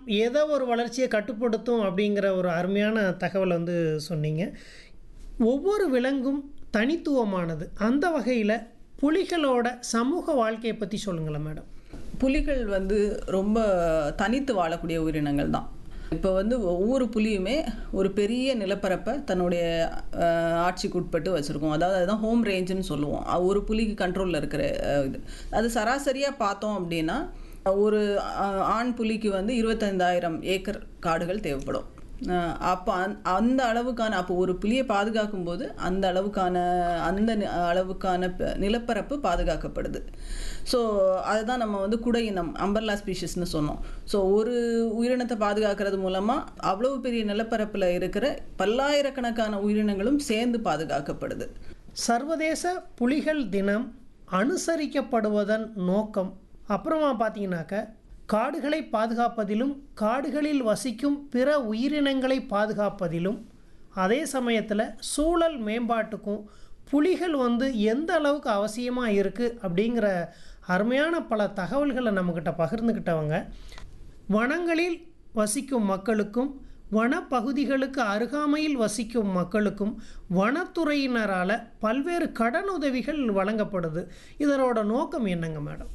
ஏதோ ஒரு வளர்ச்சியை கட்டுப்படுத்தும் அப்படிங்கிற ஒரு அருமையான தகவல் வந்து சொன்னீங்க ஒவ்வொரு விலங்கும் தனித்துவமானது அந்த வகையில் புலிகளோட சமூக வாழ்க்கையை பற்றி சொல்லுங்களேன் மேடம் புலிகள் வந்து ரொம்ப தனித்து வாழக்கூடிய உயிரினங்கள் தான் இப்போ வந்து ஒவ்வொரு புலியுமே ஒரு பெரிய நிலப்பரப்பை தன்னுடைய அஹ், ஆட்சிக்கு உட்பட்டு வச்சுருக்கோம் அதாவது அதுதான் ஹோம் ரேஞ்சுன்னு சொல்லுவோம் அஹ், ஒரு புலிக்கு கண்ட்ரோலில் இருக்கிற அஹ், இது அது சராசரியாக பார்த்தோம் அப்படின்னா ஒரு அஹ், ஆண் புலிக்கு வந்து இருபத்தைந்தாயிரம் ஏக்கர் காடுகள் தேவைப்படும் அஹ் அப்போ அந் அந்த அளவுக்கான அப்போ ஒரு புலியை பாதுகாக்கும் போது அந்த அளவுக்கான அந்த நி- அளவுக்கான ப- நிலப்பரப்பு பாதுகாக்கப்படுது ஸோ அதுதான் நம்ம வந்து குடை இனம் அம்பர்லா ஸ்பீஷிஸ்னு சொன்னோம் ஸோ ஒரு உயிரினத்தை பாதுகாக்கிறது மூலமாக அவ்வளவு பெரிய நிலப்பரப்பில் இருக்கிற பல்லாயிரக்கணக்கான உயிரினங்களும் சேர்ந்து பாதுகாக்கப்படுது சர்வதேச புலிகள் தினம் அனுசரிக்கப்படுவதன் நோக்கம் அப்புறமா பார்த்தீங்கன்னாக்க காடுகளை பாதுகாப்பதிலும் காடுகளில் வசிக்கும் பிற உயிரினங்களை பாதுகாப்பதிலும் அதே சமயத்தில் சூழல் மேம்பாட்டுக்கும் புலிகள் வந்து எந்த அளவுக்கு அவசியமாக இருக்குது அப்படிங்கிற அருமையான பல தகவல்களை நம்மக்கிட்ட பகிர்ந்துக்கிட்டவங்க வனங்களில் வசிக்கும் மக்களுக்கும் வனப்பகுதிகளுக்கு அருகாமையில் வசிக்கும் மக்களுக்கும் வனத்துறையினரால் பல்வேறு கடன் உதவிகள் வழங்கப்படுது இதனோட நோக்கம் என்னங்க மேடம்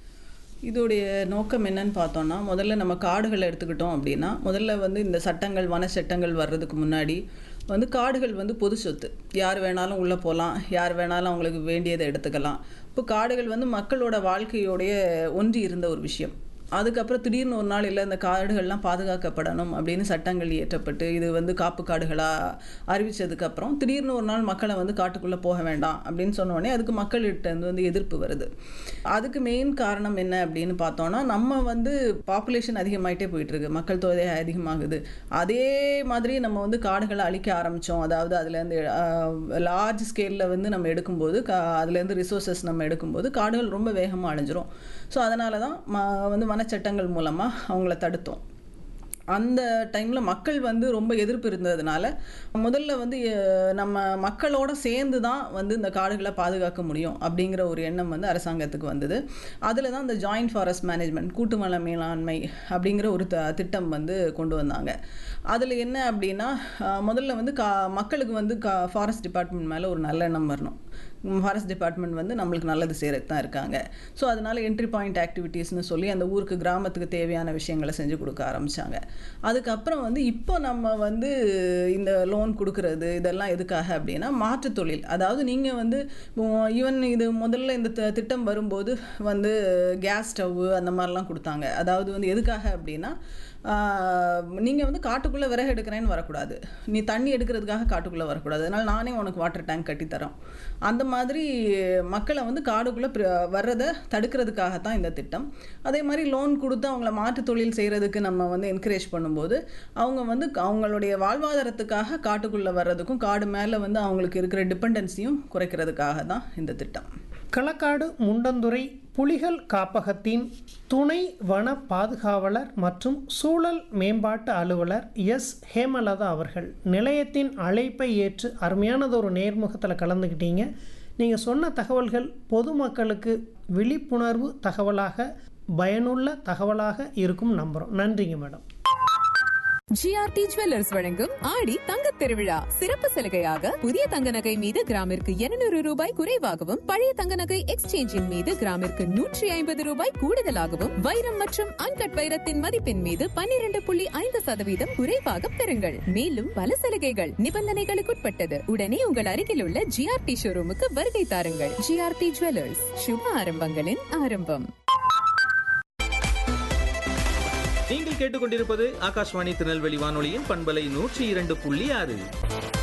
இதோடைய நோக்கம் என்னன்னு பார்த்தோம்னா முதல்ல நம்ம காடுகளை எடுத்துக்கிட்டோம் அப்படின்னா முதல்ல வந்து இந்த சட்டங்கள் வன சட்டங்கள் வர்றதுக்கு முன்னாடி வந்து காடுகள் வந்து பொது சொத்து யார் வேணாலும் உள்ளே போகலாம் யார் வேணாலும் அவங்களுக்கு வேண்டியதை எடுத்துக்கலாம் இப்போ காடுகள் வந்து மக்களோட வாழ்க்கையோடைய ஒன்றி இருந்த ஒரு விஷயம் அதுக்கப்புறம் திடீர்னு ஒரு நாள் இல்லை இந்த காடுகள்லாம் பாதுகாக்கப்படணும் அப்படின்னு சட்டங்கள் இயற்றப்பட்டு இது வந்து காப்பு காடுகளாக அறிவித்ததுக்கப்புறம் திடீர்னு ஒரு நாள் மக்களை வந்து காட்டுக்குள்ளே போக வேண்டாம் அப்படின்னு சொன்ன உடனே அதுக்கு மக்கள்கிட்ட இருந்து வந்து எதிர்ப்பு வருது அதுக்கு மெயின் காரணம் என்ன அப்படின்னு பார்த்தோம்னா நம்ம வந்து பாப்புலேஷன் அதிகமாயிட்டே போயிட்டு இருக்கு மக்கள் தொகை அதிகமாகுது அதே மாதிரி நம்ம வந்து காடுகளை அழிக்க ஆரம்பித்தோம் அதாவது அதுலேருந்து லார்ஜ் ஸ்கேலில் வந்து நம்ம எடுக்கும்போது கா அதுலேருந்து ரிசோர்ஸஸ் நம்ம எடுக்கும்போது காடுகள் ரொம்ப வேகமாக அழிஞ்சிரும் ஸோ அதனால தான் ம வந்து வனச்சட்டங்கள் மூலமாக அவங்கள தடுத்தோம் அந்த டைமில் மக்கள் வந்து ரொம்ப எதிர்ப்பு இருந்ததுனால முதல்ல வந்து அஹ், நம்ம மக்களோட சேர்ந்து தான் வந்து இந்த காடுகளை பாதுகாக்க முடியும் அப்படிங்கிற ஒரு எண்ணம் வந்து அரசாங்கத்துக்கு வந்தது அதில் தான் இந்த ஜாயிண்ட் ஃபாரஸ்ட் மேனேஜ்மெண்ட் கூட்டு வன மேலாண்மை அப்படிங்கிற ஒரு த திட்டம் வந்து கொண்டு வந்தாங்க அதில் என்ன அப்படின்னா அஹ், முதல்ல வந்து கா மக்களுக்கு வந்து கா ஃபாரஸ்ட் டிபார்ட்மெண்ட் மேலே ஒரு நல்ல எண்ணம் வரணும் ஃபாரஸ்ட் டிபார்ட்மெண்ட் வந்து நம்மளுக்கு நல்லது செய்கிறதுக்கு தான் இருக்காங்க ஸோ அதனால என்ட்ரி பாயிண்ட் ஆக்டிவிட்டீஸ்னு சொல்லி அந்த ஊருக்கு கிராமத்துக்கு தேவையான விஷயங்களை செஞ்சு கொடுக்க ஆரம்பிச்சாங்க அதுக்கப்புறம் வந்து இப்போ நம்ம வந்து இந்த லோன் கொடுக்கறது இதெல்லாம் எதுக்காக அப்படின்னா மாற்றுத் தொழில் அதாவது நீங்கள் வந்து ஈவன் இது முதல்ல இந்த தி- திட்டம் வரும்போது வந்து கேஸ் ஸ்டவ் அந்த மாதிரிலாம் கொடுத்தாங்க அதாவது வந்து எதுக்காக அப்படின்னா நீங்கள் வந்து காட்டுக்குள்ளே விறகு எடுக்கிறேன்னு வரக்கூடாது நீ தண்ணி எடுக்கிறதுக்காக காட்டுக்குள்ளே வரக்கூடாது அதனால் நானே உனக்கு வாட்டர் டேங்க் கட்டித்தரோம் அந்த மாதிரி மக்களை வந்து காடுக்குள்ளே வர்றதை தடுக்கிறதுக்காக தான் இந்த திட்டம் அதே மாதிரி லோன் கொடுத்து அவங்கள மாற்று தொழில் செய்கிறதுக்கு நம்ம வந்து என்கரேஜ் பண்ணும்போது அவங்க வந்து அவங்களுடைய வாழ்வாதாரத்துக்காக காட்டுக்குள்ளே வர்றதுக்கும் காடு மேலே வந்து அவங்களுக்கு இருக்கிற டிபெண்டன்சியும் குறைக்கிறதுக்காக தான் இந்த திட்டம் களக்காடு முண்டந்துறை புலிகள் காப்பகத்தின் துணை வன பாதுகாவலர் மற்றும் சூழல் மேம்பாட்டு அலுவலர் எஸ் ஹேமலதா அவர்கள் நிலையத்தின் அழைப்பை ஏற்று அருமையானதொரு நேர்முகத்தில் கலந்துக்கிட்டீங்க நீங்கள் சொன்ன தகவல்கள் பொதுமக்களுக்கு விழிப்புணர்வு தகவலாக பயனுள்ள தகவலாக இருக்கும் நம்புகிறோம் நன்றிங்க மேடம் ஜிஆர்டி ஜுவல்லர்ஸ் வழங்கும் ஆடி தங்கத் திருவிழா சிறப்பு சலுகையாக புதிய தங்க நகை மீது கிராமிற்கு 200 ரூபாய் குறைவாகவும் பழைய தங்க நகை எக்ஸ்சேஞ்சின் மீது கிராமிற்கு நூற்றி ஐம்பது ரூபாய் கூடுதலாகவும் வைரம் மற்றும் அன்கட் வைரத்தின் மதிப்பின் மீது 12.5% புள்ளி ஐந்து சதவீதம் குறைவாக பெறுங்கள் மேலும் பல சலுகைகள் நிபந்தனைகளுக்குட்பட்டது உடனே உங்கள் அருகில் உள்ள ஜிஆர்டி ஷோரூமுக்கு வருகை தாருங்கள் ஜிஆர்டி ஜுவல்லர்ஸ் சுப ஆரம்பங்களின் ஆரம்பம் நீங்கள் கேட்டுக்கொண்டிருப்பது ஆகாஷ்வாணி திருநெல்வேலி வானொலியின் பண்பலை நூற்றி இரண்டு புள்ளி ஆறு